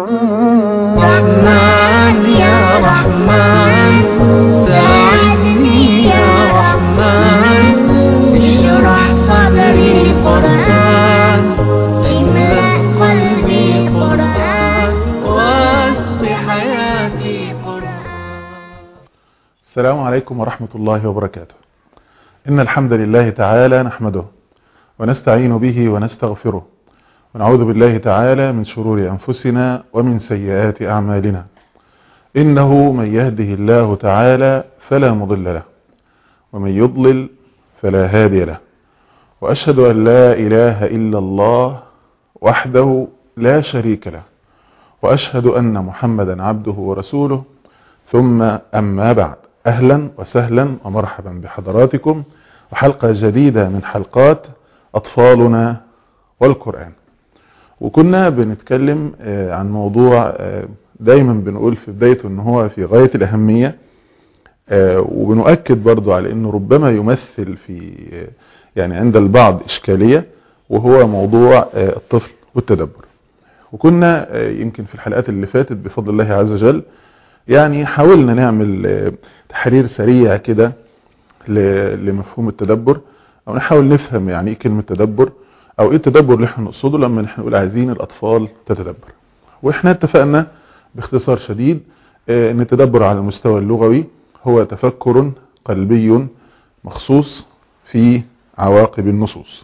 رحمن يا رحمن ساعدني يا رحمن اشرح صدري قرآن املأ قلبي قرآن واسق حياتي قرآن السلام عليكم ورحمة الله وبركاته إن الحمد لله تعالى نحمده ونستعين به ونستغفره ونعوذ بالله تعالى من شرور أنفسنا ومن سيئات أعمالنا إنه من يهده الله تعالى فلا مضل له ومن يضلل فلا هادي له وأشهد أن لا إله إلا الله وحده لا شريك له وأشهد أن محمدا عبده ورسوله ثم أما بعد أهلا وسهلا ومرحبا بحضراتكم وحلقة جديدة من حلقات أطفالنا والقرآن وكنا بنتكلم آه، عن موضوع آه، دايما بنقول في بدايته ان هو في غاية الأهمية آه، وبنؤكد برضو على انه ربما يمثل في آه، يعني عند البعض إشكالية وهو موضوع آه، الطفل والتدبر وكنا آه، يمكن في الحلقات اللي فاتت بفضل الله عز وجل يعني حاولنا نعمل آه، تحرير سريع كده ل- لمفهوم التدبر او نحاول نفهم يعني ايه كلمة تدبر او ايه التدبر اللي احنا نقصده لما نحن نقول عايزين الاطفال تتدبر واحنا اتفقنا باختصار شديد آه، ان التدبر على المستوى اللغوي هو تفكر قلبي مخصوص في عواقب النصوص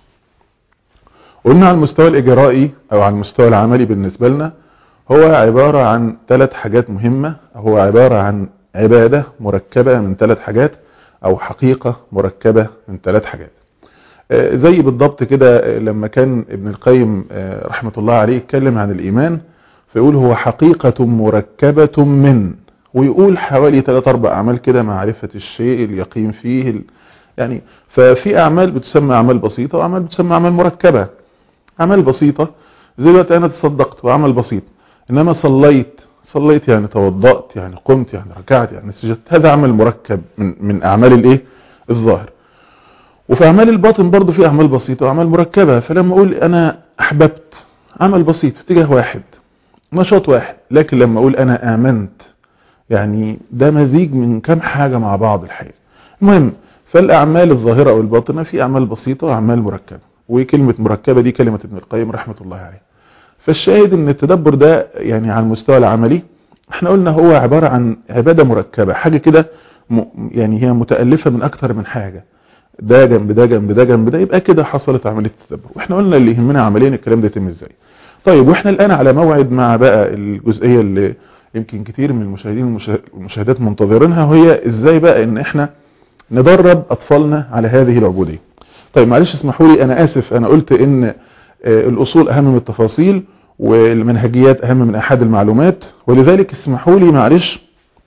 قلنا على المستوى الاجرائي او على المستوى العملي بالنسبة لنا هو عبارة عن ثلاث حاجات مهمة هو عبارة عن عبادة مركبة من ثلاث حاجات او حقيقة مركبة من ثلاث حاجات آه، زي بالضبط كده آه، لما كان ابن القيم آه، رحمة الله عليه يتكلم عن الإيمان فيقول هو حقيقة مركبة من ويقول حوالي ثلاث أربع أعمال كده معرفة الشيء اليقين فيه ال- يعني ففي أعمال بتسمى أعمال بسيطة وأعمال بتسمى أعمال مركبة أعمال بسيطة زي دلوقتي أنا تصدقت وعمل بسيط إنما صليت صليت يعني توضأت يعني قمت يعني ركعت يعني سجدت هذا عمل مركب من من أعمال الإيه الظاهر وفي أعمال الباطن برضو في أعمال بسيطة وأعمال مركبة فلما أقول أنا أحببت عمل بسيط في اتجاه واحد نشاط واحد لكن لما أقول أنا آمنت يعني ده مزيج من كم حاجة مع بعض الحقيقة المهم فالأعمال الظاهرة أو الباطنة في أعمال بسيطة وأعمال مركبة وكلمة مركبة دي كلمة ابن القيم رحمة الله عليه فالشاهد ان التدبر ده يعني على المستوى العملي احنا قلنا هو عبارة عن عبادة مركبة حاجة كده م- يعني هي متألفة من اكتر من حاجة ده جنب ده جنب ده جنب ده يبقى كده حصلت عملية التدبر واحنا قلنا اللي يهمنا عمليا الكلام ده يتم ازاي طيب واحنا الان على موعد مع بقى الجزئية اللي يمكن كتير من المشاهدين والمشا- والمشاهدات منتظرينها وهي ازاي بقى ان احنا ندرب اطفالنا على هذه العبودية طيب معلش اسمحوا لي انا اسف انا قلت ان آه، الاصول اهم من التفاصيل والمنهجيات اهم من احد المعلومات ولذلك اسمحوا لي معلش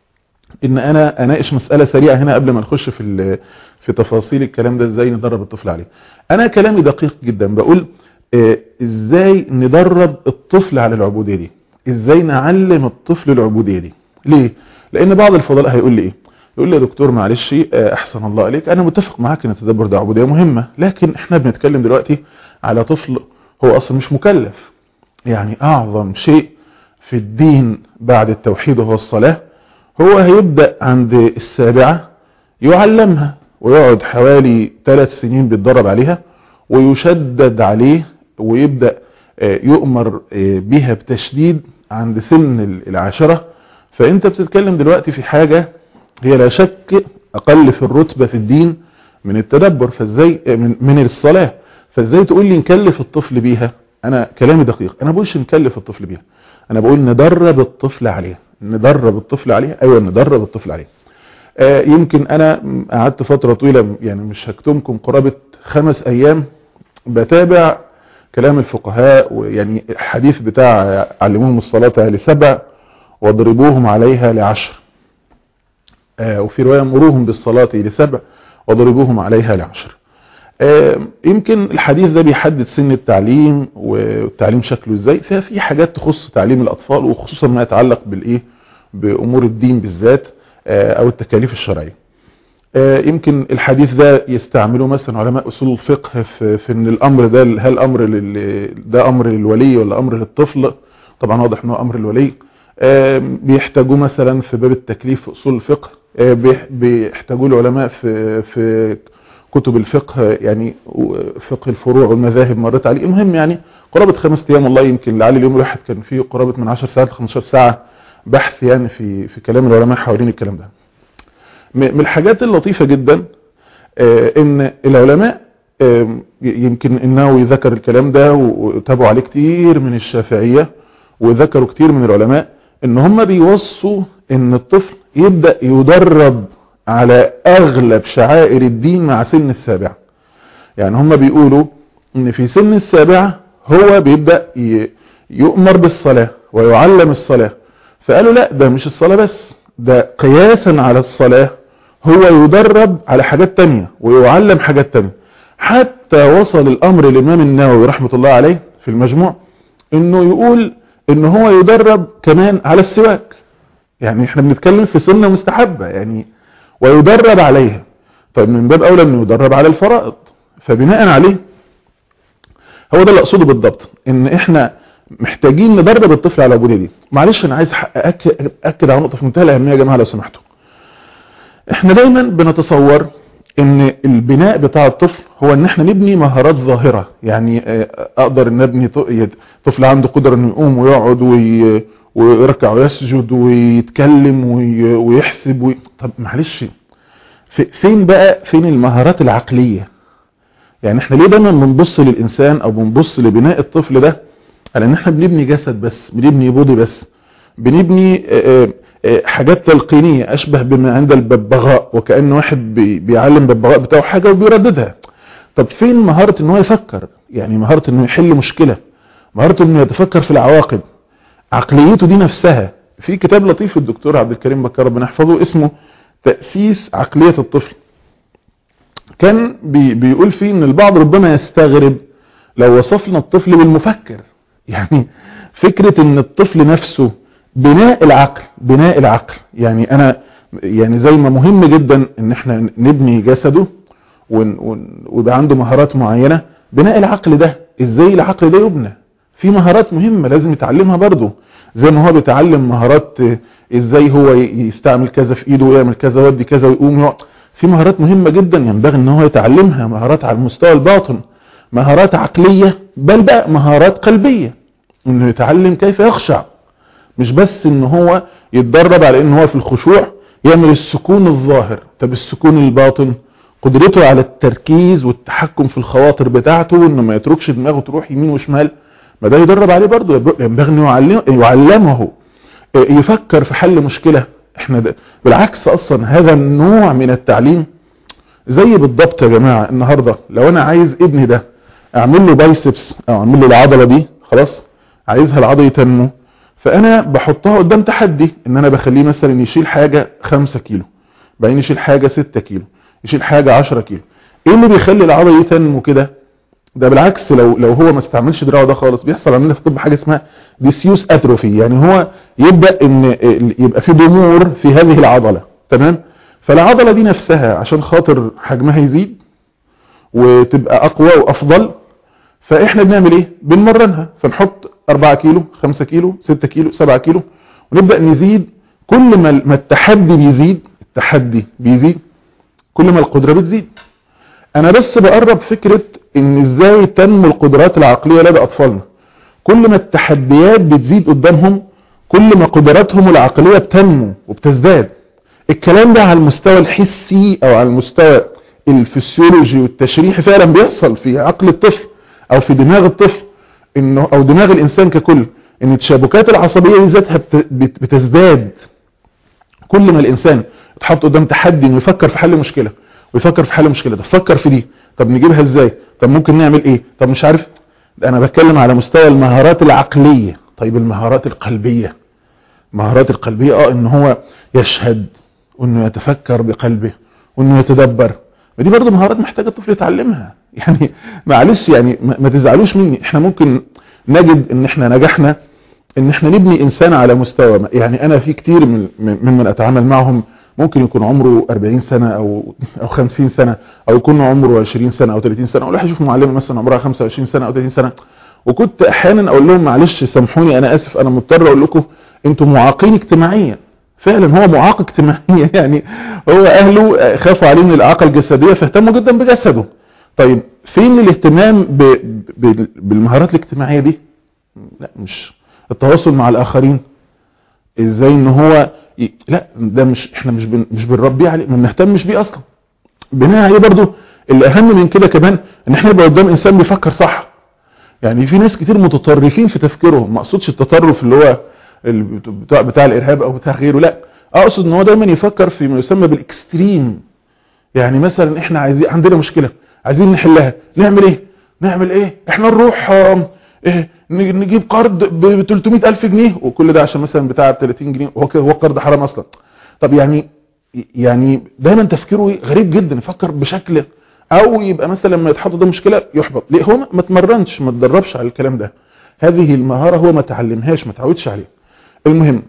ان انا اناقش مسألة سريعة هنا قبل ما نخش في ال- في تفاصيل الكلام ده ازاي ندرب الطفل عليه انا كلامي دقيق جدا بقول آه، ازاي ندرب الطفل على العبودية دي ازاي نعلم الطفل العبودية دي ليه لان بعض الفضلاء هيقول لي ايه يقول لي يا دكتور معلش آه، احسن الله عليك انا متفق معاك ان التدبر ده عبودية مهمة لكن احنا بنتكلم دلوقتي على طفل هو اصلا مش مكلف يعني اعظم شيء في الدين بعد التوحيد وهو الصلاة هو هيبدأ عند السابعة يعلمها ويقعد حوالي ثلاث سنين بيتدرب عليها ويشدد عليه ويبدأ آه، يؤمر آه، بها بتشديد عند سن العاشرة فانت بتتكلم دلوقتي في حاجة هي لا شك اقل في الرتبة في الدين من التدبر فازاي آه، من, من الصلاة فازاي تقول لي نكلف الطفل بيها انا كلامي دقيق انا بقولش نكلف الطفل بيها انا بقول ندرب الطفل عليها ندرب الطفل عليها ايوه ندرب الطفل عليها آه، يمكن انا قعدت فترة طويلة يعني مش هكتمكم قرابة خمس ايام بتابع كلام الفقهاء ويعني الحديث بتاع علموهم الصلاة لسبع واضربوهم عليها لعشر آه، وفي رواية مروهم بالصلاة لسبع واضربوهم عليها لعشر آه، يمكن الحديث ده بيحدد سن التعليم والتعليم شكله ازاي ففي حاجات تخص تعليم الاطفال وخصوصا ما يتعلق بالايه بامور الدين بالذات آه، او التكاليف الشرعيه آه، يمكن الحديث ده يستعمله مثلا علماء اصول الفقه في, في ان الامر ده هل امر لل- ده امر للولي ولا امر للطفل طبعا واضح انه امر الولي بيحتاجوه مثلا في باب التكليف في اصول الفقه بيحتاجوه العلماء في في كتب الفقه يعني فقه الفروع والمذاهب مرت عليه المهم يعني قرابة خمس ايام والله يمكن لعل اليوم الواحد كان فيه قرابة من 10 ساعات ل 15 ساعة بحث يعني في في كلام العلماء حوالين الكلام ده من الحاجات اللطيفة جدا ان العلماء يمكن النووي ذكر الكلام ده وتابعوا عليه كتير من الشافعية وذكروا كتير من العلماء ان هم بيوصوا ان الطفل يبدأ يدرب على اغلب شعائر الدين مع سن السابعة يعني هم بيقولوا ان في سن السابعة هو بيبدأ يؤمر بالصلاة ويعلم الصلاة فقالوا لا ده مش الصلاة بس ده قياسا على الصلاة هو يدرب على حاجات تانية ويعلم حاجات تانية حتى وصل الامر الامام النووي رحمة الله عليه في المجموع انه يقول ان هو يدرب كمان على السواك يعني احنا بنتكلم في سنة مستحبة يعني ويدرب عليها طيب من باب اولى انه يدرب على الفرائض فبناء عليه هو ده اللي اقصده بالضبط ان احنا محتاجين ندرب الطفل على العبوديه دي معلش انا عايز اكد اكد على نقطه في منتهى الاهميه يا جماعه لو سمحتوا احنا دايما بنتصور ان البناء بتاع الطفل هو ان احنا نبني مهارات ظاهره يعني اقدر ان ابني طفل عنده قدره انه يقوم ويقعد وي ويركع ويسجد ويتكلم ويحسب وي... طب معلش فين بقى فين المهارات العقليه يعني احنا ليه دايما بنبص للانسان او بنبص لبناء الطفل ده على ان احنا بنبني جسد بس بنبني بودي بس بنبني حاجات تلقينية اشبه بما عند الببغاء وكأن واحد بيعلم الببغاء بتاعه حاجة وبيرددها طب فين مهارة ان هو يفكر يعني مهارة انه يحل مشكلة مهارة انه يتفكر في العواقب عقليته دي نفسها في كتاب لطيف الدكتور عبد الكريم بكر ربنا يحفظه اسمه تأسيس عقلية الطفل كان بي بيقول فيه ان البعض ربما يستغرب لو وصفنا الطفل بالمفكر يعني فكرة ان الطفل نفسه بناء العقل بناء العقل يعني انا يعني زي ما مهم جدا ان احنا نبني جسده ويبقى عنده مهارات معينة بناء العقل ده ازاي العقل ده يبنى في مهارات مهمة لازم يتعلمها برضه زي ما هو بيتعلم مهارات ازاي هو يستعمل كذا في ايده ويعمل كذا ويدي كذا ويقوم يقعد في مهارات مهمة جدا ينبغي ان هو يتعلمها مهارات على المستوى الباطن مهارات عقلية بل بقى مهارات قلبية انه يتعلم كيف يخشع مش بس ان هو يتدرب على ان هو في الخشوع يعمل السكون الظاهر طب السكون الباطن قدرته على التركيز والتحكم في الخواطر بتاعته وانه ما يتركش دماغه تروح يمين وشمال ما ده يدرب عليه برضه ينبغي انه يعلمه, يعلمه يفكر في حل مشكلة احنا ده بالعكس اصلا هذا النوع من التعليم زي بالضبط يا جماعة النهاردة لو انا عايز ابني ده اعمل له بايسبس او اعمل له العضلة دي خلاص عايزها العضلة تنمو فانا بحطها قدام تحدي ان انا بخليه مثلا يشيل حاجة 5 كيلو بعدين يشيل حاجة 6 كيلو يشيل حاجة 10 كيلو ايه اللي بيخلي العضلة دي تنمو كده ده بالعكس لو لو هو ما استعملش دراعه ده خالص بيحصل عندنا في الطب حاجه اسمها ديسيوس اتروفي يعني هو يبدا ان يبقى في ضمور في هذه العضله تمام فالعضله دي نفسها عشان خاطر حجمها يزيد وتبقى اقوى وافضل فاحنا بنعمل ايه بنمرنها فنحط 4 كيلو 5 كيلو 6 كيلو 7 كيلو ونبدا نزيد كل ما التحدي بيزيد التحدي بيزيد كل ما القدره بتزيد انا بس بقرب فكرة ان ازاي تنمو القدرات العقلية لدى اطفالنا كل ما التحديات بتزيد قدامهم كل ما قدراتهم العقلية بتنمو وبتزداد الكلام ده على المستوى الحسي او على المستوى الفسيولوجي والتشريحي فعلا بيحصل في عقل الطفل او في دماغ الطفل انه او دماغ الانسان ككل ان التشابكات العصبية ذاتها بتزداد كل ما الانسان اتحط قدام تحدي انه يفكر في حل مشكلة ويفكر في حل مشكلة ده فكر في دي طب نجيبها ازاي طب ممكن نعمل ايه طب مش عارف انا بتكلم على مستوى المهارات العقلية طيب المهارات القلبية المهارات القلبية اه ان هو يشهد وانه يتفكر بقلبه وانه يتدبر ودي برضه مهارات محتاجة الطفل يتعلمها يعني معلش يعني ما تزعلوش مني احنا ممكن نجد ان احنا نجحنا ان احنا نبني انسان على مستوى يعني انا في كتير من ممن اتعامل معهم ممكن يكون عمره 40 سنة او او 50 سنة او يكون عمره 20 سنة او 30 سنة او الواحد يشوف معلمة مثلا عمرها 25 سنة او 30 سنة وكنت احيانا اقول لهم معلش سامحوني انا اسف انا مضطر اقول لكم انتم معاقين اجتماعيا فعلا هو معاق اجتماعيا يعني هو اهله خافوا عليه من الاعاقه الجسديه فاهتموا جدا بجسده طيب فين الاهتمام ب... ب... بالمهارات الاجتماعيه دي لا مش التواصل مع الاخرين ازاي ان هو ي... لا ده مش احنا مش بن... مش بنربيه عليه ما بنهتمش بيه اصلا بناء عليه برضو الاهم من كده كمان ان احنا يبقى قدام انسان بيفكر صح يعني في ناس كتير متطرفين في تفكيرهم ما اقصدش التطرف اللي هو بتاع, بتاع الارهاب او بتاع غيره لا اقصد ان هو دايما يفكر في ما يسمى بالاكستريم يعني مثلا احنا عايزين عندنا مشكله عايزين نحلها نعمل ايه نعمل ايه احنا نروح إيه نجيب قرض ب 300 الف جنيه وكل ده عشان مثلا بتاع 30 جنيه هو هو قرض حرام اصلا طب يعني يعني دايما تفكيره غريب جدا يفكر بشكل او يبقى مثلا لما يتحط ده مشكله يحبط ليه هو ما اتمرنش ما اتدربش على الكلام ده هذه المهاره هو ما تعلمهاش ما تعودش عليها المهم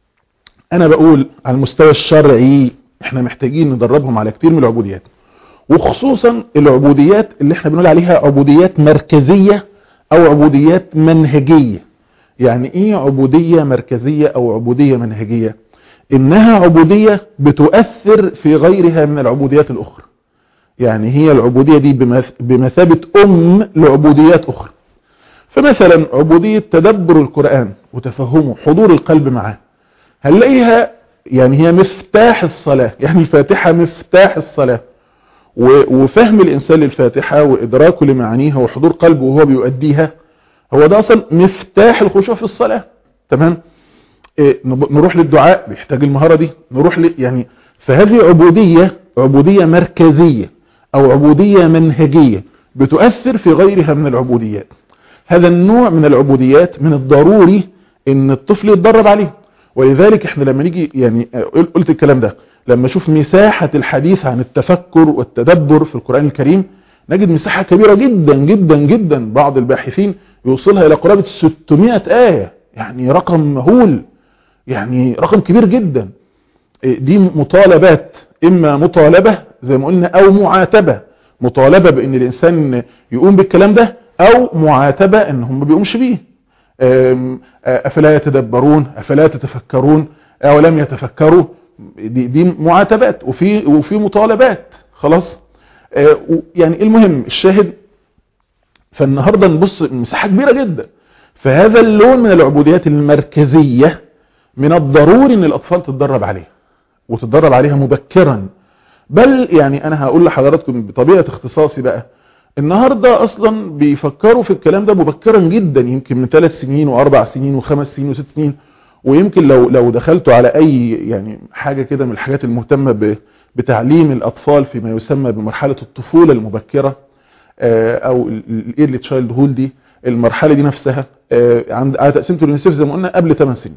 انا بقول على المستوى الشرعي احنا محتاجين ندربهم على كتير من العبوديات وخصوصا العبوديات اللي احنا بنقول عليها عبوديات مركزية او عبوديات منهجية يعني ايه عبودية مركزية او عبودية منهجية انها عبودية بتؤثر في غيرها من العبوديات الاخرى يعني هي العبودية دي بمثابة ام لعبوديات اخرى فمثلا عبودية تدبر القرآن وتفهمه حضور القلب معاه هنلاقيها يعني هي مفتاح الصلاة يعني الفاتحة مفتاح الصلاة وفهم الإنسان للفاتحة وإدراكه لمعانيها وحضور قلبه وهو بيؤديها هو ده أصلا مفتاح الخشوع في الصلاة تمام إيه نروح للدعاء بيحتاج المهارة دي نروح ل يعني فهذه عبودية عبودية مركزية أو عبودية منهجية بتؤثر في غيرها من العبوديات هذا النوع من العبوديات من الضروري ان الطفل يتدرب عليه ولذلك احنا لما نيجي يعني قلت الكلام ده لما اشوف مساحة الحديث عن التفكر والتدبر في القرآن الكريم نجد مساحة كبيرة جدا جدا جدا بعض الباحثين يوصلها الى قرابة 600 آية يعني رقم مهول يعني رقم كبير جدا دي مطالبات اما مطالبة زي ما قلنا او معاتبة مطالبة بان الانسان يقوم بالكلام ده او معاتبة ان هم بيقومش بيه افلا يتدبرون افلا تتفكرون او لم يتفكروا دي, دي معاتبات وفي وفي مطالبات خلاص يعني المهم الشاهد فالنهارده نبص مساحه كبيره جدا فهذا اللون من العبوديات المركزيه من الضروري ان الاطفال تتدرب عليها وتتدرب عليها مبكرا بل يعني انا هقول لحضراتكم بطبيعه اختصاصي بقى النهاردة اصلا بيفكروا في الكلام ده مبكرا جدا يمكن من ثلاث سنين واربع سنين وخمس سنين وست سنين ويمكن لو لو دخلتوا على اي يعني حاجة كده من الحاجات المهتمة بتعليم الاطفال فيما يسمى بمرحلة الطفولة المبكرة او الايرلي تشايلد هول دي المرحلة دي نفسها عند على تقسيمة اليونيسيف زي ما قلنا قبل 8 سنين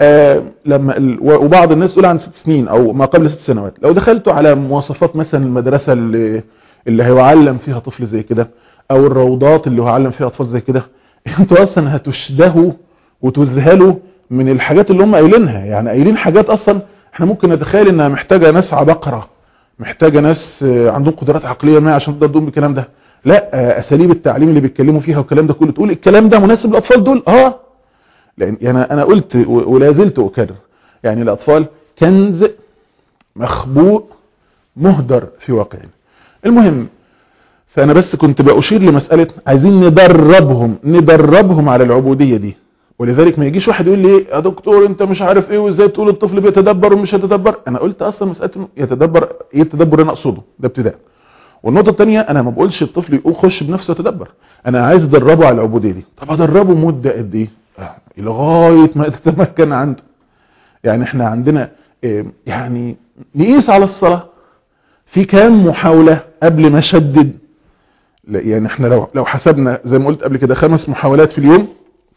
لما وبعض الناس تقول عن ست سنين او ما قبل ست سنوات لو دخلتوا على مواصفات مثلا المدرسة اللي اللي هيعلم فيها طفل زي كده او الروضات اللي هيعلم فيها اطفال زي كده انتوا اصلا هتشدهوا وتذهلوا من الحاجات اللي هم قايلينها يعني قايلين حاجات اصلا احنا ممكن نتخيل انها محتاجة ناس عبقرة محتاجة ناس عندهم قدرات عقلية ما عشان تقدر تقوم بالكلام ده لا اساليب التعليم اللي بيتكلموا فيها والكلام ده كله تقول الكلام ده مناسب للاطفال دول اه لان يعني انا قلت ولا زلت اكرر يعني الاطفال كنز مخبوء مهدر في واقعنا المهم فانا بس كنت بأشير لمسألة عايزين ندربهم ندربهم على العبودية دي ولذلك ما يجيش واحد يقول لي يا دكتور انت مش عارف ايه وازاي تقول الطفل بيتدبر ومش هيتدبر انا قلت اصلا مسألة يتدبر ايه التدبر انا اقصده ده ابتداء والنقطة الثانية انا ما بقولش الطفل يقول خش بنفسه يتدبر انا عايز ادربه على العبودية دي طب ادربه مدة قد ايه لغاية ما يتمكن عنده يعني احنا عندنا يعني نقيس على الصلاة في كام محاولة قبل ما شدد يعني احنا لو لو حسبنا زي ما قلت قبل كده خمس محاولات في اليوم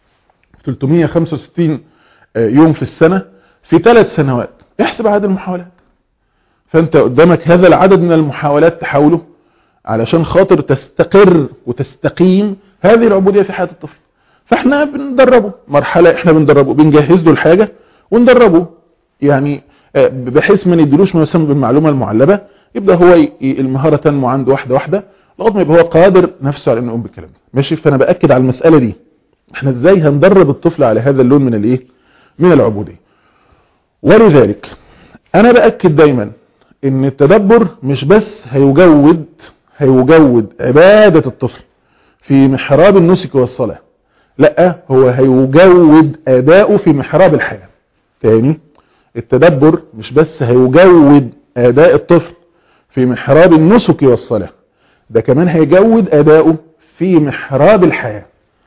365 يوم في السنة في ثلاث سنوات احسب عدد المحاولات فانت قدامك هذا العدد من المحاولات تحاوله علشان خاطر تستقر وتستقيم هذه العبودية في حياة الطفل فاحنا بندربه مرحلة احنا بندربه بنجهز له الحاجة وندربه يعني بحيث ما نديلوش ما يسمى بالمعلومة المعلبة يبدأ هو المهارة تنمو عنده واحدة واحدة لغايه ما يبقى هو قادر نفسه على انه يقوم بالكلام ده ماشي فانا باكد على المساله دي احنا ازاي هندرب الطفل على هذا اللون من الايه من العبوديه ولذلك انا باكد دايما ان التدبر مش بس هيجود هيجود عباده الطفل في محراب النسك والصلاه لا هو هيجود اداؤه في محراب الحياه تاني التدبر مش بس هيجود اداء الطفل في محراب النسك والصلاه ده كمان هيجود اداؤه في محراب الحياه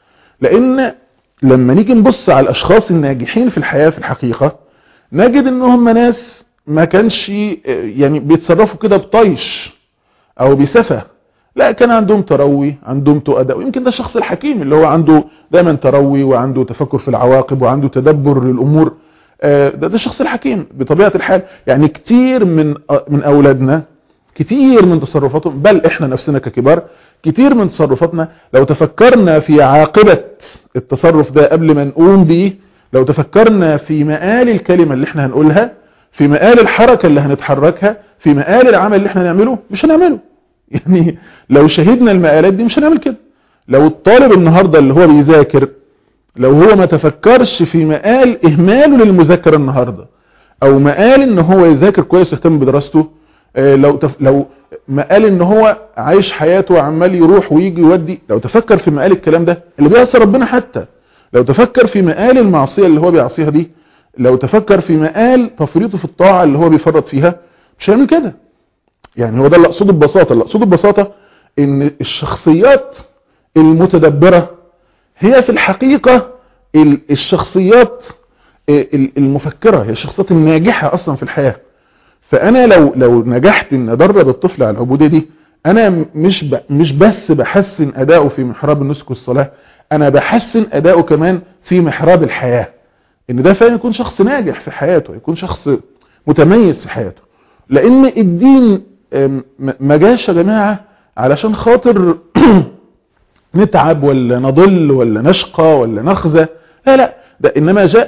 لان لما نيجي نبص على الاشخاص الناجحين في الحياه في الحقيقه نجد ان هم ناس ما كانش يعني بيتصرفوا كده بطيش او بسفه لا كان عندهم تروي عندهم تؤدى ويمكن ده الشخص الحكيم اللي هو عنده دايما تروي وعنده تفكر في العواقب وعنده تدبر للامور ده ده الشخص الحكيم بطبيعه الحال يعني كتير من من اولادنا كتير من تصرفاتهم بل احنا نفسنا ككبار كتير من تصرفاتنا لو تفكرنا في عاقبه التصرف ده قبل ما نقوم بيه لو تفكرنا في مقال الكلمه اللي احنا هنقولها في مقال الحركه اللي هنتحركها في مقال العمل اللي احنا هنعمله مش هنعمله يعني لو شهدنا المقالات دي مش هنعمل كده لو الطالب النهاردة اللي هو بيذاكر لو هو ما تفكرش في مقال اهماله للمذاكرة النهاردة او مقال ان هو يذاكر كويس ويهتم بدراسته لو تف... لو مقال ان هو عايش حياته وعمال يروح ويجي يودي لو تفكر في مقال الكلام ده اللي بيأثر ربنا حتى لو تفكر في مقال المعصية اللي هو بيعصيها دي لو تفكر في مقال تفريطه في الطاعة اللي هو بيفرط فيها مش هيعمل كده يعني هو ده اللي اقصده ببساطة اللي اقصده ببساطة ان الشخصيات المتدبرة هي في الحقيقة الشخصيات المفكرة هي الشخصيات الناجحة اصلا في الحياة فانا لو لو نجحت ان ادرب الطفل على العبودية دي انا مش ب مش بس بحسن اداؤه في محراب النسك والصلاة انا بحسن اداؤه كمان في محراب الحياة ان ده فعلا يكون شخص ناجح في حياته يكون شخص متميز في حياته لان الدين ما جاش يا جماعة علشان خاطر نتعب ولا نضل ولا نشقى ولا نخزى لا لا ده انما جاء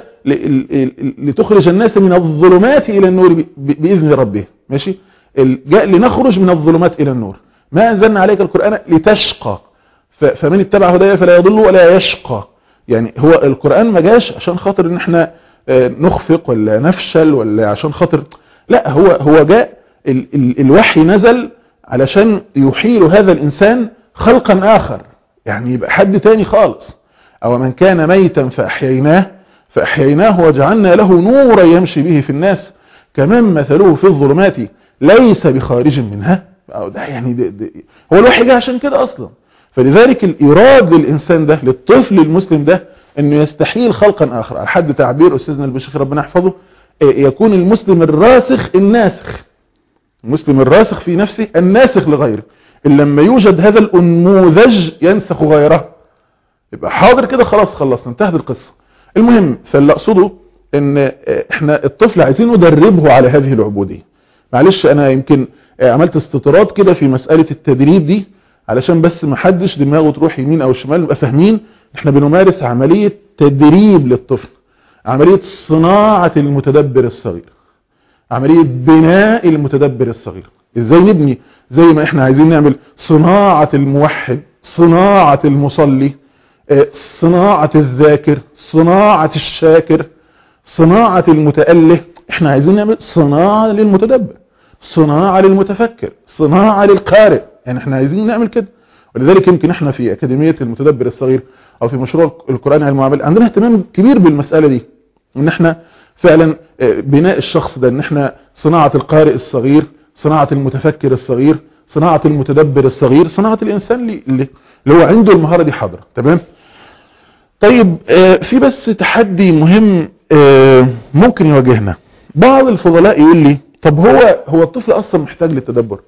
لتخرج الناس من الظلمات الى النور باذن ربه ماشي جاء لنخرج من الظلمات الى النور ما انزلنا عليك القران لتشقى فمن اتبع هدايا فلا يضل ولا يشقى يعني هو القران ما جاش عشان خاطر ان احنا نخفق ولا نفشل ولا عشان خاطر لا هو هو جاء ال ال الوحي نزل علشان يحيل هذا الإنسان خلقا آخر يعني يبقى حد تاني خالص أو من كان ميتا فأحييناه فأحييناه وجعلنا له نورا يمشي به في الناس كمان مثله في الظلمات ليس بخارج منها ده يعني ده ده هو الوحي جاء عشان كده أصلا فلذلك الإيراد للإنسان ده للطفل المسلم ده أنه يستحيل خلقا آخر على حد تعبير أستاذنا البشيخ ربنا يحفظه يكون المسلم الراسخ الناسخ المسلم الراسخ في نفسه الناسخ لغيره إن لما يوجد هذا الأنموذج ينسخ غيره يبقى حاضر كده خلاص خلصنا انتهت القصة المهم فاللي أقصده ان احنا الطفل عايزين ندربه على هذه العبودية معلش انا يمكن عملت استطراد كده في مسألة التدريب دي علشان بس ما حدش دماغه تروح يمين او شمال نبقى فاهمين احنا بنمارس عملية تدريب للطفل عملية صناعة المتدبر الصغير عملية بناء المتدبر الصغير ازاي نبني زي ما احنا عايزين نعمل صناعة الموحد صناعة المصلي صناعة الذاكر صناعة الشاكر صناعة المتأله احنا عايزين نعمل صناعة للمتدبر صناعة للمتفكر صناعة للقارئ يعني احنا عايزين نعمل كده ولذلك يمكن احنا في أكاديمية المتدبر الصغير او في مشروع القرآن على المعامل عندنا اهتمام كبير بالمسألة دي ان احنا فعلا بناء الشخص ده ان احنا صناعة القارئ الصغير صناعة المتفكر الصغير صناعة المتدبر الصغير صناعة الانسان اللي, اللي هو عنده المهارة دي حاضرة تمام طيب في بس تحدي مهم ممكن يواجهنا بعض الفضلاء يقول لي طب هو هو الطفل اصلا محتاج للتدبر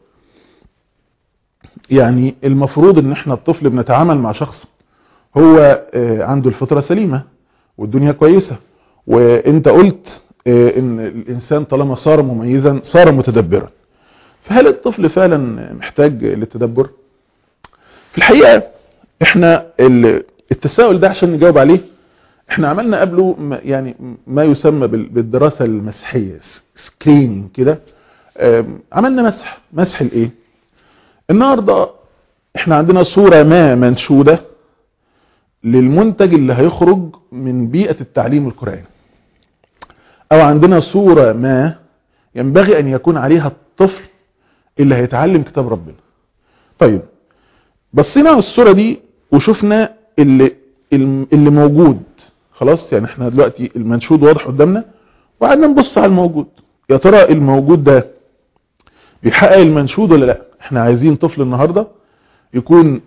يعني المفروض ان احنا الطفل بنتعامل مع شخص هو عنده الفطرة سليمة والدنيا كويسة وانت قلت ان الانسان طالما صار مميزا صار متدبرا فهل الطفل فعلا محتاج للتدبر في الحقيقة احنا التساؤل ده عشان نجاوب عليه احنا عملنا قبله يعني ما يسمى بالدراسة المسحية سكرينينج كده عملنا مسح مسح الايه النهاردة احنا عندنا صورة ما منشودة للمنتج اللي هيخرج من بيئة التعليم القرآني او عندنا صورة ما ينبغي ان يكون عليها الطفل اللي هيتعلم كتاب ربنا طيب بصينا على الصورة دي وشفنا اللي, اللي موجود خلاص يعني احنا دلوقتي المنشود واضح قدامنا وقعدنا نبص على الموجود يا ترى الموجود ده بيحقق المنشود ولا لا احنا عايزين طفل النهاردة يكون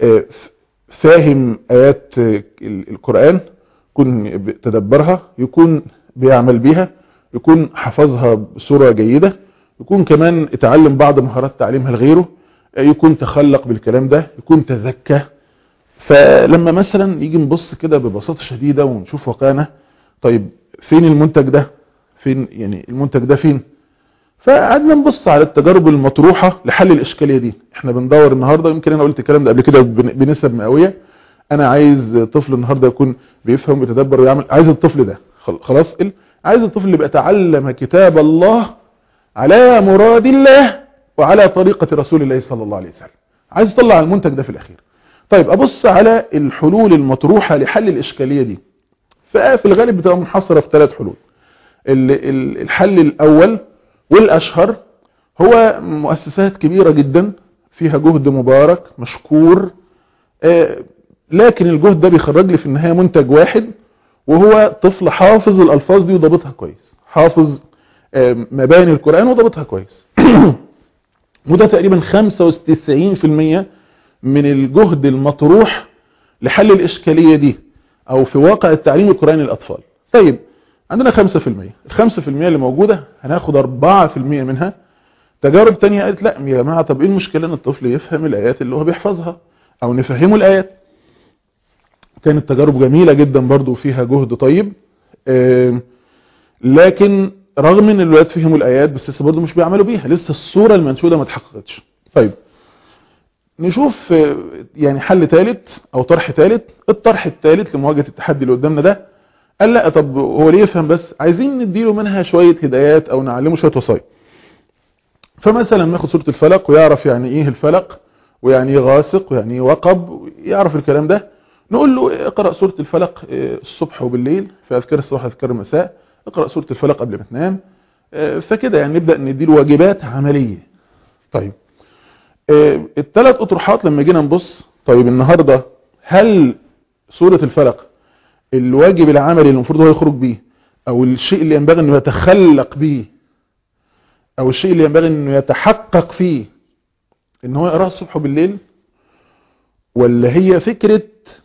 فاهم ايات القرآن يكون تدبرها يكون بيعمل بيها يكون حفظها بصورة جيدة يكون كمان اتعلم بعض مهارات تعليمها لغيره يكون تخلق بالكلام ده يكون تزكى فلما مثلا يجي نبص كده ببساطة شديدة ونشوف واقعنا طيب فين المنتج ده فين يعني المنتج ده فين فقعدنا نبص على التجارب المطروحة لحل الاشكالية دي احنا بندور النهاردة يمكن انا قلت الكلام ده قبل كده بنسب مئوية انا عايز طفل النهاردة يكون بيفهم ويتدبر ويعمل عايز الطفل ده خلاص عايز الطفل اللي بيتعلم كتاب الله على مراد الله وعلى طريقة رسول الله صلى الله عليه وسلم عايز اطلع المنتج ده في الاخير طيب ابص على الحلول المطروحة لحل الاشكالية دي ففي الغالب بتبقى منحصرة في ثلاث حلول الحل الاول والاشهر هو مؤسسات كبيرة جدا فيها جهد مبارك مشكور لكن الجهد ده بيخرج لي في النهاية منتج واحد وهو طفل حافظ الالفاظ دي وضابطها كويس حافظ مباني القرآن وضابطها كويس وده تقريبا 95% من الجهد المطروح لحل الإشكالية دي أو في واقع التعليم القرآني للأطفال طيب عندنا 5% الخمسة في المية اللي موجودة هناخد 4% منها تجارب تانية قالت لا يا جماعة طب ايه المشكلة ان الطفل يفهم الآيات اللي هو بيحفظها أو نفهمه الآيات كانت تجارب جميلة جدا برضو فيها جهد طيب لكن رغم ان الولاد فهموا الايات بس لسه برضه مش بيعملوا بيها لسه الصورة المنشودة ما اتحققتش طيب نشوف يعني حل ثالث او طرح ثالث الطرح الثالث لمواجهة التحدي اللي قدامنا ده قال لا طب هو ليه يفهم بس عايزين نديله منها شوية هدايات او نعلمه شوية وصايا فمثلا ناخد سورة الفلق ويعرف يعني ايه الفلق ويعني ايه غاسق ويعني ايه وقب يعرف الكلام ده نقول له اقرأ سورة الفلق الصبح وبالليل في اذكار الصباح واذكار المساء اقرأ سورة الفلق قبل ما تنام فكده يعني نبدأ نديله واجبات عملية طيب الثلاث اطروحات لما جينا نبص طيب النهاردة هل سورة الفلق الواجب العملي اللي المفروض هو يخرج بيه او الشيء اللي ينبغي انه يتخلق بيه او الشيء اللي ينبغي انه يتحقق فيه ان هو يقرأ الصبح وبالليل ولا هي فكرة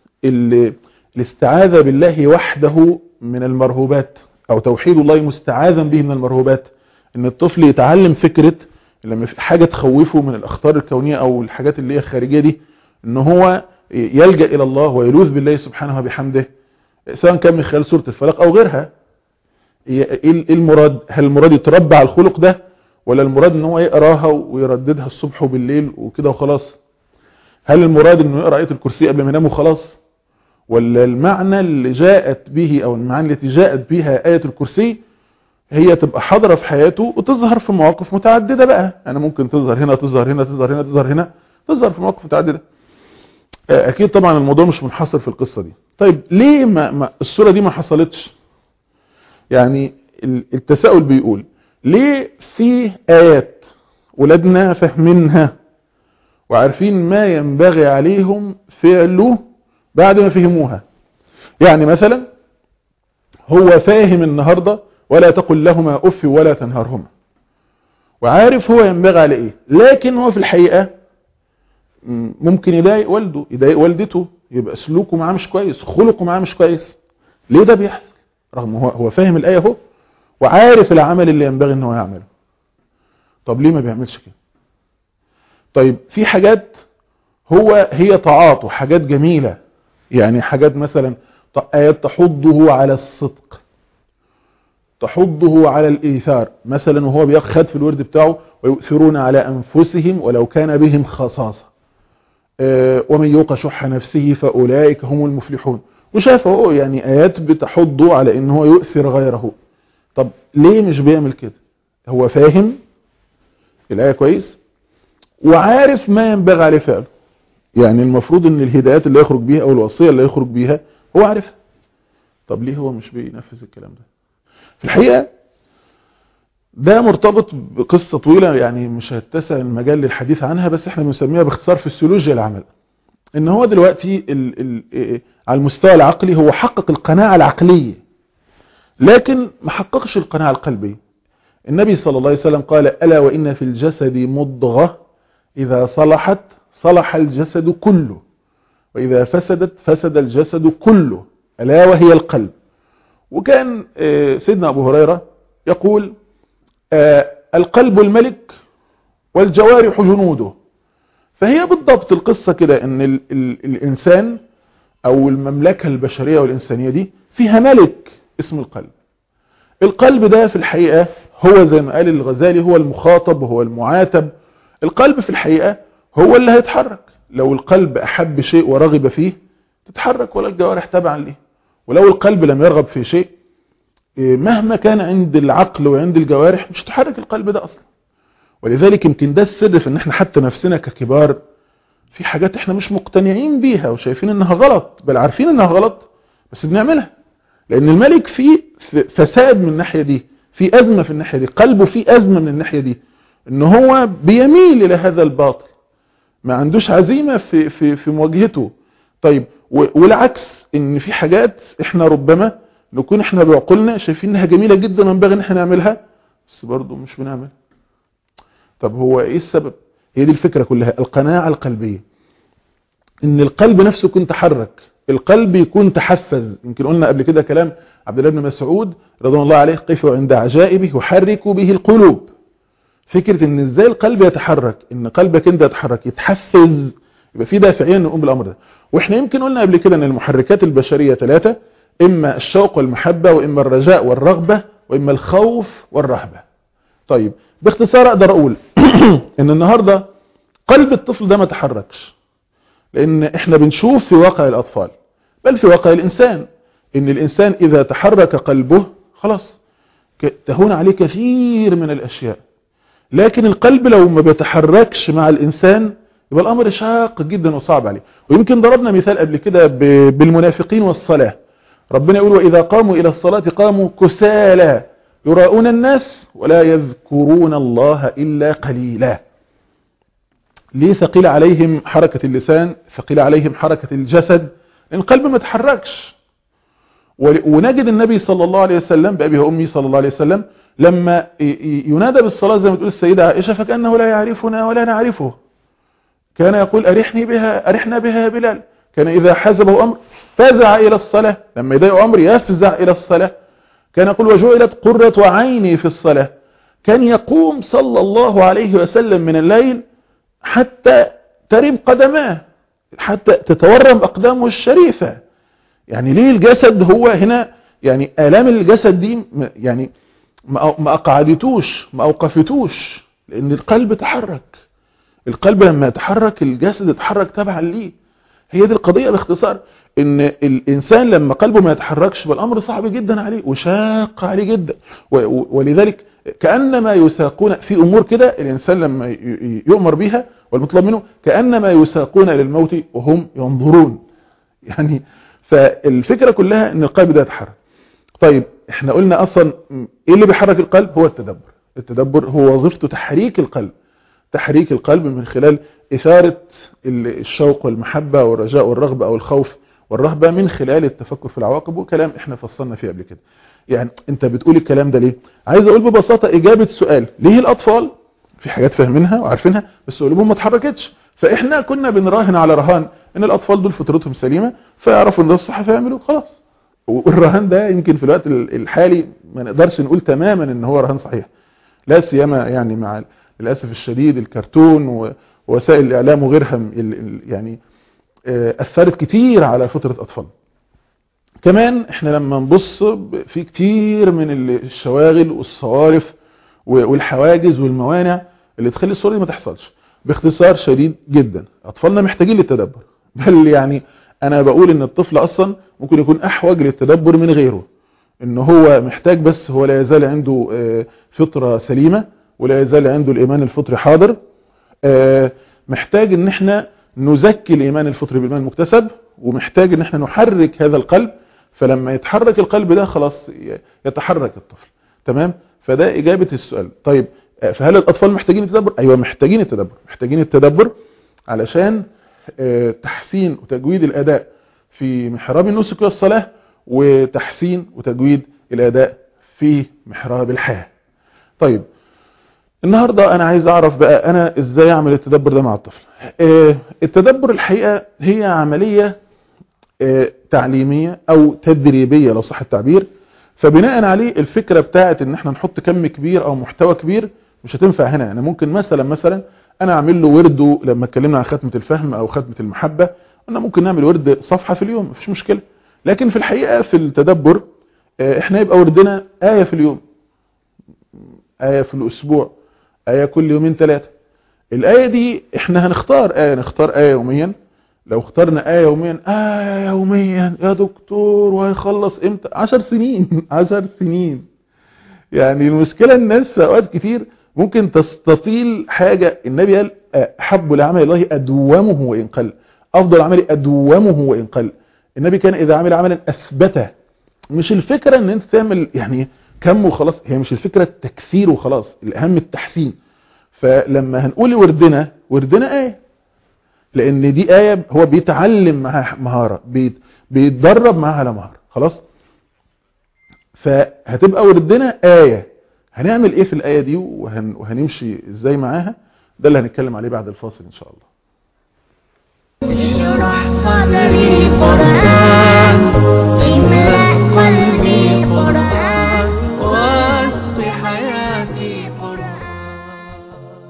الاستعاذة بالله وحده من المرهوبات او توحيد الله مستعاذا به من المرهوبات ان الطفل يتعلم فكرة لما في حاجة تخوفه من الاخطار الكونية او الحاجات اللي هي الخارجية دي ان هو يلجأ الى الله ويلوذ بالله سبحانه وبحمده سواء كان من خلال سورة الفلق او غيرها ايه المراد هل المراد يتربى على الخلق ده ولا المراد ان هو يقراها ويرددها الصبح وبالليل وكده وخلاص هل المراد انه يقرأ آية الكرسي قبل ما ينام وخلاص ولا المعنى اللي جاءت به او المعنى التي جاءت بها آية الكرسي هي تبقى حاضرة في حياته وتظهر في مواقف متعددة بقى انا ممكن تظهر هنا تظهر هنا تظهر هنا تظهر هنا تظهر في مواقف متعددة اكيد طبعا الموضوع مش منحصر في القصة دي طيب ليه ما, ما الصورة دي ما حصلتش يعني التساؤل بيقول ليه في آيات ولادنا فاهمينها وعارفين ما ينبغي عليهم فعله بعد ما فهموها يعني مثلا هو فاهم النهاردة ولا تقل لهما أف ولا تنهرهما وعارف هو ينبغي على ايه لكن هو في الحقيقة ممكن يضايق والده يضايق والدته يبقى سلوكه معاه مش كويس خلقه معاه مش كويس ليه ده بيحصل رغم هو هو فاهم الآية اهو وعارف العمل اللي ينبغي ان هو يعمله طب ليه ما بيعملش كده طيب في حاجات هو هي طاعات وحاجات جميلة يعني حاجات مثلا آيات تحضه على الصدق تحضه على الإيثار مثلا وهو بياخد في الورد بتاعه ويؤثرون على أنفسهم ولو كان بهم خصاصة ومن يوق شح نفسه فأولئك هم المفلحون وشافه يعني آيات بتحضه على إن هو يؤثر غيره طب ليه مش بيعمل كده هو فاهم الآية كويس وعارف ما ينبغي عليه فعله يعني المفروض ان الهدايات اللي يخرج بيها او الوصية اللي يخرج بيها هو عارفها طب ليه هو مش بينفذ الكلام ده في الحقيقة ده مرتبط بقصة طويلة يعني مش هتسع المجال للحديث عنها بس احنا بنسميها باختصار فسيولوجيا العمل ان هو دلوقتي ال ال على المستوى العقلي هو حقق القناعة العقلية لكن ما حققش القناعة القلبية النبي صلى الله عليه وسلم قال ألا وإن في الجسد مضغة إذا صلحت صلح الجسد كله وإذا فسدت فسد الجسد كله ألا وهي القلب وكان سيدنا أبو هريرة يقول القلب الملك والجوارح جنوده فهي بالضبط القصة كده ان ال ال الانسان او المملكة البشرية والانسانية دي فيها ملك اسم القلب القلب ده في الحقيقة هو زي ما قال الغزالي هو المخاطب وهو المعاتب القلب في الحقيقة هو اللي هيتحرك لو القلب احب شيء ورغب فيه تتحرك ولا الجوارح تبعا ليه ولو القلب لم يرغب في شيء مهما كان عند العقل وعند الجوارح مش تحرك القلب ده اصلا ولذلك يمكن ده السر في ان احنا حتى نفسنا ككبار في حاجات احنا مش مقتنعين بيها وشايفين انها غلط بل عارفين انها غلط بس بنعملها لان الملك فيه فساد من الناحية دي في ازمة في الناحية دي قلبه فيه ازمة من الناحية دي ان هو بيميل الى هذا الباطل ما عندوش عزيمة في, في, في مواجهته طيب والعكس ان في حاجات احنا ربما نكون احنا بعقولنا شايفين انها جميلة جدا وينبغي ان احنا نعملها بس برضه مش بنعملها طب هو ايه السبب هي دي الفكرة كلها القناعة القلبية ان القلب نفسه يكون تحرك القلب يكون تحفز يمكن قلنا قبل كده كلام عبد الله بن مسعود رضوان الله عليه قفوا عند عجائبه يحركوا به القلوب فكرة ان ازاي القلب يتحرك ان قلبك انت يتحرك يتحفز يبقى في دافعية نقوم بالامر ده واحنا يمكن قلنا قبل كده ان المحركات البشرية ثلاثة اما الشوق والمحبة واما الرجاء والرغبة واما الخوف والرهبة طيب باختصار اقدر اقول ان النهاردة قلب الطفل ده ما تحركش لان احنا بنشوف في واقع الاطفال بل في واقع الانسان ان الانسان اذا تحرك قلبه خلاص تهون عليه كثير من الاشياء لكن القلب لو ما بيتحركش مع الانسان يبقى الامر شاق جدا وصعب عليه ويمكن ضربنا مثال قبل كده بالمنافقين والصلاة ربنا يقول واذا قاموا الى الصلاة قاموا كسالى يراؤون الناس ولا يذكرون الله إلا قليلا ليه ثقيل عليهم حركة اللسان ثقيل عليهم حركة الجسد لأن القلب ما تحركش ونجد النبي صلى الله عليه وسلم بأبي وأمي صلى الله عليه وسلم لما ينادى بالصلاة زي ما تقول السيدة عائشة فكأنه لا يعرفنا ولا نعرفه كان يقول أرحني بها أرحنا بها يا بلال كان إذا حزبه أمر فزع إلى الصلاة لما يضايق أمر يفزع إلى الصلاة كان يقول وجعلت قرة عيني في الصلاة كان يقوم صلى الله عليه وسلم من الليل حتى ترم قدماه حتى تتورم أقدامه الشريفة يعني ليه الجسد هو هنا يعني آلام الجسد دي يعني ما أقعدتوش ما أوقفتوش لأن القلب تحرك القلب لما يتحرك الجسد يتحرك تبعا ليه هي دي القضية باختصار ان الانسان لما قلبه ما يتحركش بالامر صعب جدا عليه وشاق عليه جدا ولذلك كأنما يساقون في امور كده الانسان لما يؤمر بها والمطلب منه كأنما يساقون الى الموت وهم ينظرون يعني فالفكرة كلها ان القلب ده يتحرك طيب احنا قلنا اصلا ايه اللي بيحرك القلب هو التدبر التدبر هو وظيفته تحريك القلب تحريك القلب من خلال إثارة الشوق والمحبة والرجاء والرغبة أو الخوف والرهبة من خلال التفكر في العواقب وكلام احنا فصلنا فيه قبل كده يعني انت بتقول الكلام ده ليه عايز اقول ببساطة اجابة سؤال ليه الاطفال في حاجات فاهمينها وعارفينها بس قلوبهم ما اتحركتش فاحنا كنا بنراهن على رهان ان الاطفال دول فطرتهم سليمة فيعرفوا ان ده الصح فيعملوا خلاص والرهان ده يمكن في الوقت الحالي ما نقدرش نقول تماما ان هو رهان صحيح لا سيما يعني مع للاسف الشديد الكرتون ووسائل الاعلام وغيرها يعني أثرت كتير على فطرة أطفال كمان احنا لما نبص في كتير من الشواغل والصوارف والحواجز والموانع اللي تخلي الصورة دي ما تحصلش باختصار شديد جدا أطفالنا محتاجين للتدبر بل يعني أنا بقول إن الطفل أصلا ممكن يكون أحوج للتدبر من غيره إن هو محتاج بس هو لا يزال عنده فطرة سليمة ولا يزال عنده الإيمان الفطري حاضر محتاج إن احنا نزكي الايمان الفطري بالايمان المكتسب ومحتاج ان احنا نحرك هذا القلب فلما يتحرك القلب ده خلاص يتحرك الطفل تمام فده اجابه السؤال طيب فهل الاطفال محتاجين التدبر ايوه محتاجين التدبر محتاجين التدبر علشان تحسين وتجويد الاداء في محراب النسك والصلاه وتحسين وتجويد الاداء في محراب الحياه طيب النهاردة انا عايز اعرف بقى انا ازاي اعمل التدبر ده مع الطفل التدبر الحقيقة هي عملية تعليمية او تدريبية لو صح التعبير فبناء عليه الفكرة بتاعت ان احنا نحط كم كبير او محتوى كبير مش هتنفع هنا انا ممكن مثلا مثلا انا اعمل له ورده لما اتكلمنا عن ختمة الفهم او ختمة المحبة انا ممكن نعمل ورد صفحة في اليوم مفيش مشكلة لكن في الحقيقة في التدبر احنا يبقى وردنا آية في اليوم آية في الأسبوع آية كل يومين ثلاثة الآية دي احنا هنختار آية نختار آية يوميا لو اخترنا آية يوميا آية يوميا يا دكتور وهيخلص امتى عشر سنين عشر سنين يعني المشكلة الناس اوقات كتير ممكن تستطيل حاجة النبي قال حب لعمل الله أدومه وإن قل أفضل عمل أدومه وإن قل النبي كان إذا عمل عملا أثبته مش الفكرة ان انت تعمل يعني كم وخلاص هي مش الفكرة التكثير وخلاص الأهم التحسين فلما هنقول وردنا وردنا آية لأن دي آية هو بيتعلم معاها مهارة بيت بيتدرب معاها على مهارة خلاص فهتبقى وردنا آية هنعمل ايه في الآية دي وهن وهنمشي ازاي معاها ده اللي هنتكلم عليه بعد الفاصل ان شاء الله اشرح صدري قرآن املأ قلبي قرآن واسق حياتي قرآن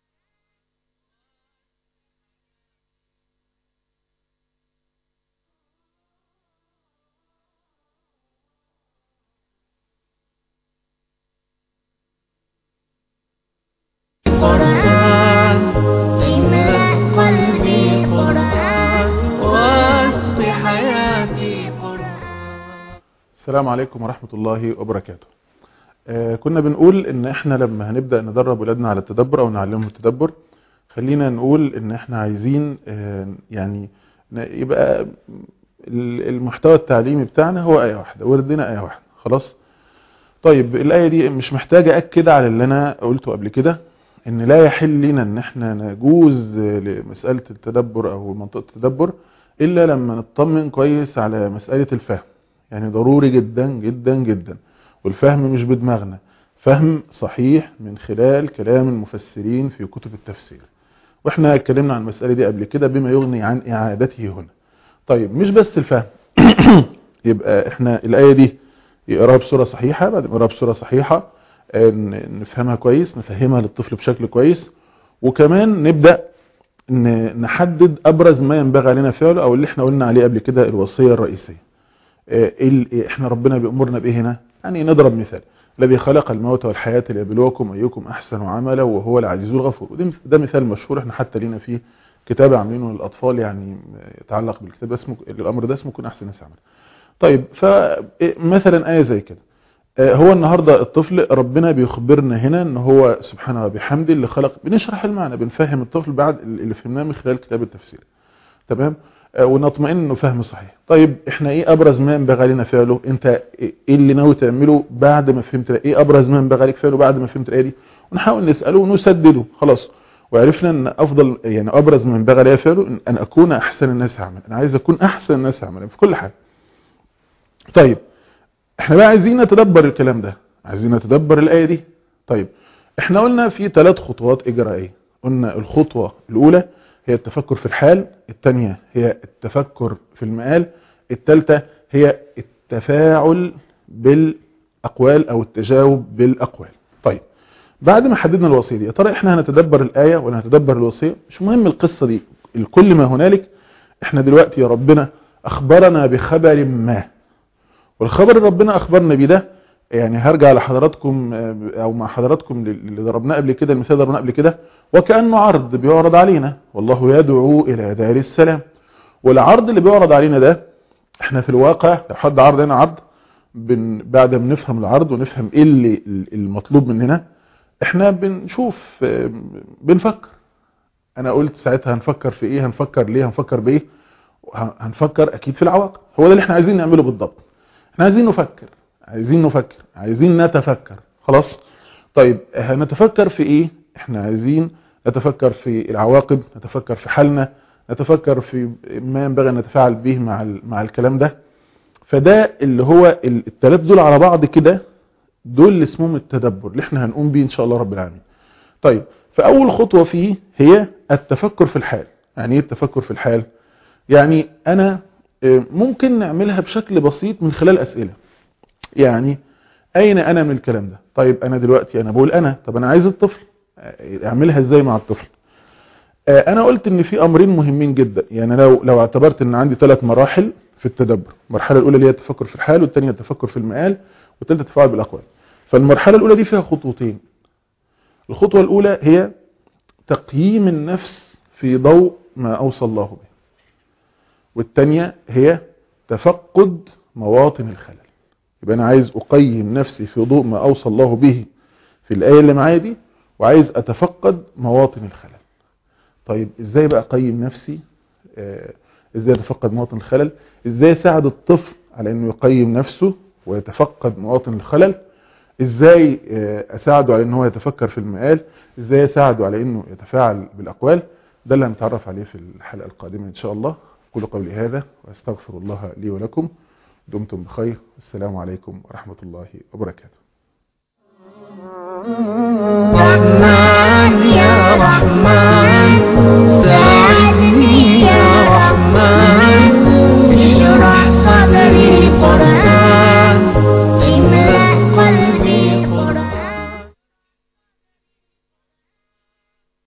قرآن املأ قلبي قرآن واسق حياتي قرآن السلام عليكم ورحمة الله وبركاته آه كنا بنقول ان احنا لما هنبدأ ندرب ولادنا على التدبر او نعلمهم التدبر خلينا نقول ان احنا عايزين آه يعني ن- يبقى ال- المحتوى التعليمي بتاعنا هو آية واحدة وردنا آية واحدة خلاص طيب الآية دي مش محتاجة أكد على اللي أنا قلته قبل كده ان لا يحل لنا ان احنا نجوز لمسألة التدبر او منطقة التدبر الا لما نطمن كويس على مسألة الفهم يعني ضروري جدا جدا جدا والفهم مش بدماغنا فهم صحيح من خلال كلام المفسرين في كتب التفسير واحنا اتكلمنا عن المسألة دي قبل كده بما يغني عن اعادته هنا طيب مش بس الفهم يبقى احنا الآية دي يقراها بصورة صحيحة بعد ما يقراها بصورة صحيحة آه، ن- نفهمها كويس نفهمها للطفل بشكل كويس وكمان نبدأ ن- نحدد أبرز ما ينبغي علينا فعله أو اللي احنا قلنا عليه قبل كده الوصية الرئيسية آه، إيه ال- إيه احنا ربنا بيأمرنا بإيه هنا يعني نضرب مثال الذي خلق الموت والحياة ليبلوكم أيكم أحسن عملا وهو العزيز الغفور وده ده مثال مشهور احنا حتى لينا فيه كتاب عاملينه للأطفال يعني يتعلق بالكتاب ده اسمه الأمر ده اسمه كن أحسن الناس عملا طيب فمثلا آية زي كده آه، هو النهاردة الطفل ربنا بيخبرنا هنا ان هو سبحانه وبحمده اللي خلق بنشرح المعنى بنفهم الطفل بعد اللي فهمناه من خلال كتاب التفسير تمام آه، ونطمئن انه فهم صحيح طيب احنا ايه ابرز ما ينبغي علينا فعله انت ايه اللي ناوي تعمله بعد ما فهمت ايه ابرز ما ينبغي عليك فعله بعد ما فهمت الايه دي ونحاول نساله ونسدده خلاص وعرفنا ان افضل يعني ابرز ما ينبغي عليا فعله ان أن اكون احسن الناس عملا انا عايز اكون احسن الناس عملا في كل حاجه طيب احنا بقى عايزين نتدبر الكلام ده عايزين نتدبر الآية دي طيب احنا قلنا في ثلاث خطوات إجرائية قلنا الخطوة الأولى هي التفكر في الحال الثانية هي التفكر في المآل الثالثة هي التفاعل بالأقوال أو التجاوب بالأقوال طيب بعد ما حددنا الوصية دي يا ترى احنا هنتدبر الآية ولا هنتدبر الوصية مش مهم القصة دي الكل ما هنالك احنا دلوقتي يا ربنا أخبرنا بخبر ما والخبر اللي ربنا اخبرنا بيه ده يعني هرجع لحضراتكم آه، او مع حضراتكم اللي ضربناه قبل كده المثال اللي ضربناه قبل كده وكانه عرض بيعرض علينا والله يدعو الى دار السلام والعرض اللي بيعرض علينا ده احنا في الواقع لو حد عرض هنا عرض بن بعد ما نفهم العرض ونفهم ايه اللي المطلوب مننا احنا بنشوف آه، بنفكر انا قلت ساعتها هنفكر في ايه هنفكر ليه هنفكر بايه ه- هنفكر اكيد في العواقب هو ده اللي احنا عايزين نعمله بالضبط احنا عايزين نفكر عايزين نفكر عايزين نتفكر خلاص طيب هنتفكر في ايه احنا عايزين نتفكر في العواقب نتفكر في حالنا نتفكر في ما ينبغي ان نتفاعل به مع ال- مع الكلام ده فده اللي هو الثلاث دول على بعض كده دول اللي اسمهم التدبر اللي احنا هنقوم بيه ان شاء الله رب العالمين طيب فاول خطوة فيه هي التفكر في الحال يعني ايه التفكر في الحال يعني انا آه، ممكن نعملها بشكل بسيط من خلال اسئلة يعني اين انا من الكلام ده طيب انا دلوقتي انا بقول انا طب انا عايز الطفل آه، اعملها ازاي مع الطفل آه، انا قلت ان في امرين مهمين جدا يعني لو لو اعتبرت ان عندي ثلاث مراحل في التدبر المرحله الاولى اللي هي التفكر في الحال والثانيه التفكر في المآل والثالثه التفاعل بالاقوال فالمرحله الاولى دي فيها خطوتين الخطوه الاولى هي تقييم النفس في ضوء ما اوصى الله به والثانيه هي تفقد مواطن الخلل يبقى انا عايز اقيم نفسي في ضوء ما اوصى الله به في الايه اللي معايا دي وعايز اتفقد مواطن الخلل طيب ازاي بقى اقيم نفسي آه، ازاي اتفقد مواطن الخلل ازاي اساعد الطفل على انه يقيم نفسه ويتفقد مواطن الخلل ازاي آه، اساعده على ان هو يتفكر في المقال ازاي اساعده على انه يتفاعل بالاقوال ده اللي هنتعرف عليه في الحلقة القادمة ان شاء الله اقول قولي هذا واستغفر الله لي ولكم دمتم بخير السلام عليكم ورحمة الله وبركاته رحمن يا رحمن